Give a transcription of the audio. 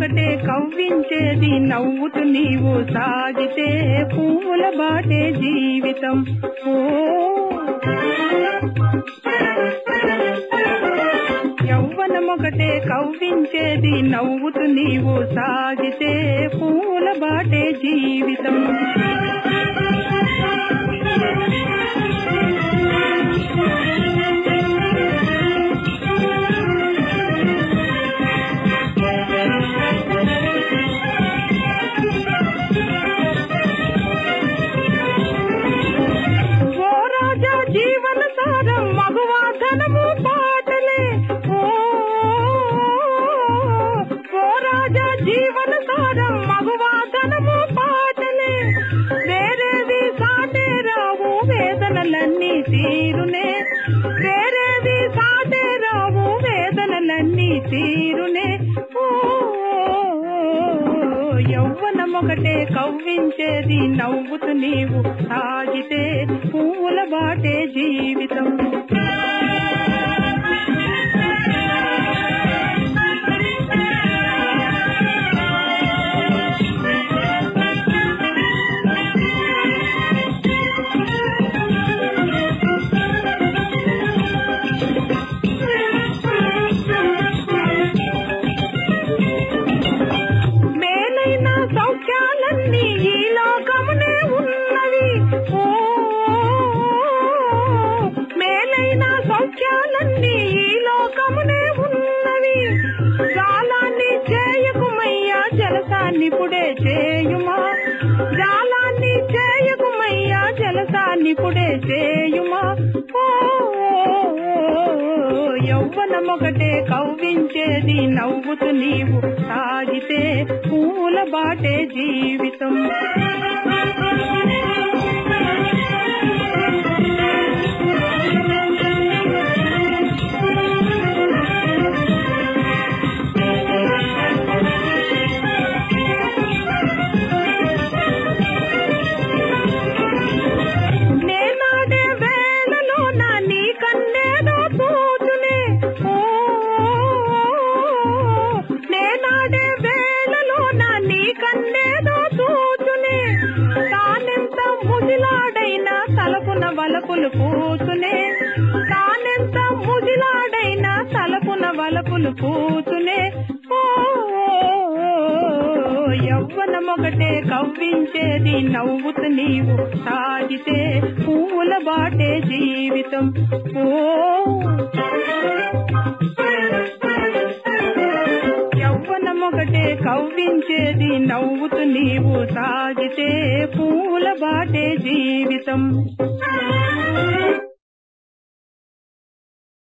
యవ్వనమొకటే కవ్వించేది నవ్వుతూ నీవు సాగితే పువ్వుల బాటే జీవితం ఓ యవ్వనమొకటే కవ్వించేది నవ్వుతూ నీవు సాగితే పూల బాటే జీవితం ఓ రాజా జీవన సారం మగువా ధనము పాటలే ఓ ఓ రాజా జీవన సారం మగువా ధనము పాటలే వేరేవి సాటే రావు వేదనలన్నీ తీరునే వేరేవి సాటే రావు వేదనలన్నీ తీరునే ఓ యవ్వనమొకటే కవ్వించేది నవ్వుతూ నీవు సాగితే పువ్వుల బాటే జీవితం మేలైన సౌఖ్యాలన్నీ ఈ లోకమునే ఉన్నవి ఓ మేలైన సౌఖ్యాలన్నీ ఈ లోకమునే ఉన్నవి జాలాన్ని చేయకుమయ్యా జలసాన్ని పుడే చేయుమా జాలాన్ని చేయకుమయ్యా జలసాన్ని పుడే చేయుమా ఓ యవ్వనమొకటే కవ్వించేది నవ్వుతూ నీవు సాగితే పూల బాటే జీవితం నేనాడే వేళలో నా నీ కన్నేదో చూచునే ఓ నేనాడే వేళలో నా నీ కన్నేదో చూచునే తానెంత ముదిలాడైనా తలపున వలపులు పూచునే తానెంత ముదిలాడైనా తలపున వలపులు పూచునే ఓ యవ్వనమొకటే కవ్వించేది నవ్వుతూ నీవు సాగితే పూల బాటే జీవితం ఓ యవ్వనమొకటే కవ్వించేది నవ్వుతూ నీవు సాగితే పూల బాటే జీవితం